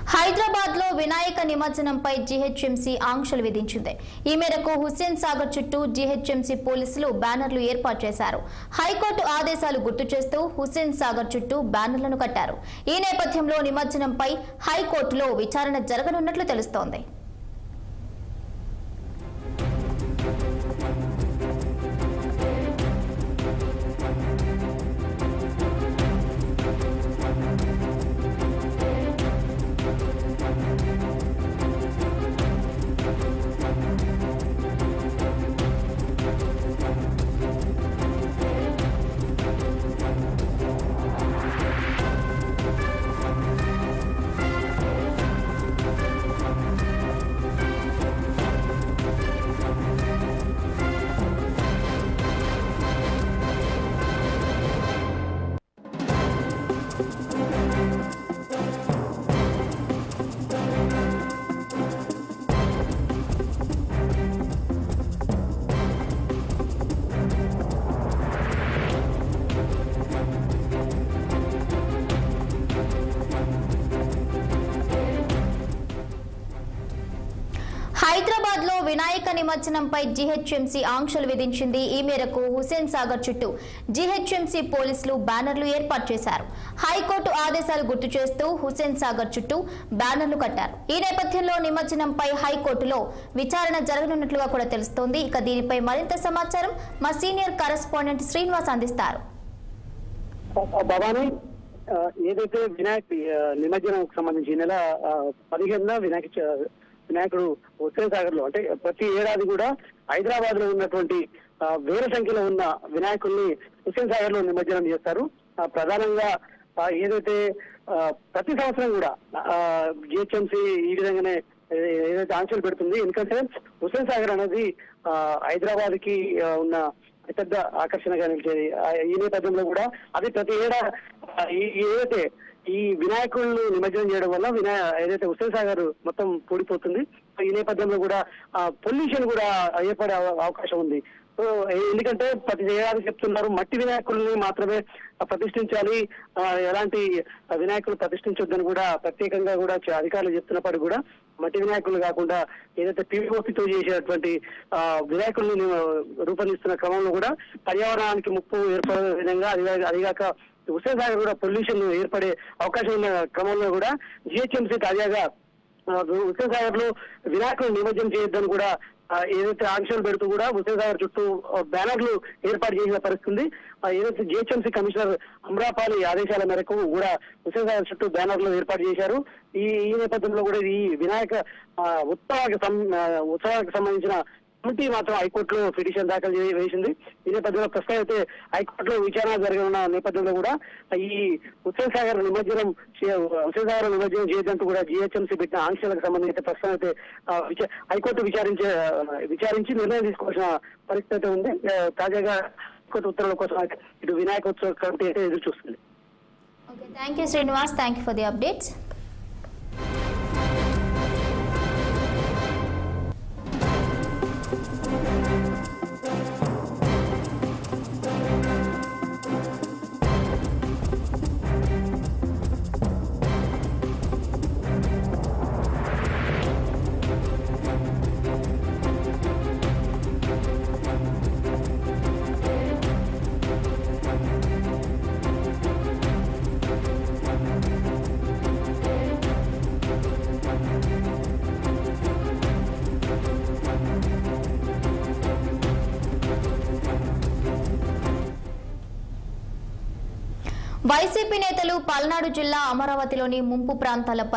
హైదరాబాద్ లో వినాయక నిమజ్జనంపై జీహెచ్ఎంసీ ఆంక్షలు విధించింది ఈ మేరకు హుస్సేన్ సాగర్ చుట్టూ జీహెచ్ఎంసీ పోలీసులు బ్యానర్లు ఏర్పాటు చేశారు హైకోర్టు ఆదేశాలు గుర్తు చేస్తూ హుస్సేన్ సాగర్ చుట్టూ బ్యానర్లను కట్టారు ఈ నేపథ్యంలో నిమజ్జనంపై హైకోర్టులో విచారణ జరగనున్నట్లు తెలుస్తోంది హైదరాబాద్ లో వినాయక నిమజ్జనంపై జీహెచ్ఎంసీ ఆంక్షలు విధించింది ఈ మేరకు హుసేన్ సాగర్ చుట్టూ జీహెచ్ఎంసీ పోలీసులు బ్యానర్లు ఏర్పాటు చేశారు హైకోర్టు ఆదేశాలు గుర్తు చేస్తూ హుసేన్ సాగర్ చుట్టూ బ్యానర్లు కట్టారు ఈ నేపథ్యంలో నిమజ్జనంపై హైకోర్టులో విచారణ జరగనున్నట్లుగా కూడా తెలుస్తోంది ఇక దీనిపై మరింత సమాచారం మా సీనియర్ కరెస్పాండెంట్ శ్రీనివాస్ అందిస్తారు భవానీ ఆ, ఏదైతే వినాయక్ ఆ, నిమజ్జనంకు సంబంధించి ఈ నెల ఆ, పదిహేనున వినాయక చ- వినాయకుడు హుస్సేన్ సాగర్ లో అంటే ప్రతి ఏడాది కూడా హైదరాబాద్ లో ఉన్నటువంటి ఆ, వేల సంఖ్యలో ఉన్న వినాయకుల్ని హుస్సేన్ సాగర్ లో నిమజ్జనం చేస్తారు ఆ, ప్రధానంగా ఆ, ఏదైతే ఆ, ప్రతి సంవత్సరం కూడా జిహెచ్ఎంసీ ఈ విధంగానే ఏ- ఏదైతే ఆంక్షలు పెడుతుంది ఎందుకంటే హుస్సేన్ సాగర్ అనేది ఆ, హైదరాబాద్ కి ఆ, ఉన్న పెద్ద ఆకర్షణగా నిలిచేది ఆ, ఈ నేపథ్యంలో కూడా అది ప్రతి ఏడా ఆ, ఈ- ఈ ఏదైతే ఈ వినాయకులను నిమజ్జనం చేయడం వల్ల వినాయ ఏదైతే హుస్సేన్ సాగర్ మొత్తం పూడిపోతుంది ఈ నేపథ్యంలో కూడా పొల్యూషన్ కూడా ఏర్పడే అవ- అవకాశం ఉంది సో ఎందుకంటే ప్రతి ఏడాది చెప్తున్నారు మట్టి వినాయకుల్ని మాత్రమే ప్రతిష్ఠించాలి ఆ, ఎలాంటి వినాయకులు ప్రతిష్ఠించొద్దని కూడా ప్రత్యేకంగా కూడా చ- అధికారులు చెప్తున్నప్పటికీ కూడా మట్టి వినాయకులు కాకుండా ఏదైతే పీఓపితో చేసేటువంటి ఆ, వినాయకుల్ని రూపొందిస్తున్న క్రమంలో కూడా పర్యావరణానికి ముప్పు ఏర్పడే విధంగా అది అదిగాక హుస్సేన్ సాగర్ కూడా పొల్యూషన్ ఏర్పడే అవకాశం ఉన్న క్రమంలో కూడా జిహెచ్ఎంసీ తాజాగా ఆ, హుస్సేన్ సాగర్ లో వినాయకులు నిమజ్జనం చేయొద్దని కూడా ఆ, ఏదైతే ఆంక్షలు పెడుతూ కూడా హుస్సేన్ సాగర్ చుట్టూ ఆ, బ్యానర్లు ఏర్పాటు చేసిన పరిస్థితి ఉంది ఆ, ఏదైతే జిహెచ్ఎంసీ కమిషనర్ అమ్రాపాలి ఆదేశాల మేరకు కూడా హుస్సేన్ సాగర్ చుట్టూ బ్యానర్లు ఏర్పాటు చేశారు ఈ ఈ నేపథ్యంలో కూడా ఈ వినాయక ఆ, ఉత్సవానికి సం- ఆ, ఉత్సవానికి సంబంధించిన కమిటీ మాత్రం హైకోర్టులో పిటిషన్ దాఖలు చే- వేసింది ఈ నేపథ్యంలో ప్రస్తుతం అయితే హైకోర్టులో విచారణ జరగనున్న నేపథ్యంలో కూడా ఈ హుస్సేన్ సాగర్ నిమజ్జనం చే- హుస్సేన్ సాగర్ నిమజ్జనం చేయడంతో కూడా జిహెచ్ఎంసీ పెట్టిన ఆంక్షలకు సంబంధించి ప్రస్తుతం అయితే ఆ, విచ- హైకోర్టు విచారించే ఆ, విచారించి నిర్ణయం తీసుకోవాల్సిన పరిస్థితి అయితే ఉంది ఆ, తాజాగా హైకోర్టు ఉత్తర్వుల కోసం అయితే ఇటు వినాయకోత్సవ కమిటీ అయితే ఎదురు చూస్తుంది okay thank you Srinivas thank you for the updates YCP నేతలు పల్నాడు జిల్లా అమరావతిలోని ముంపు ప్రాంతాల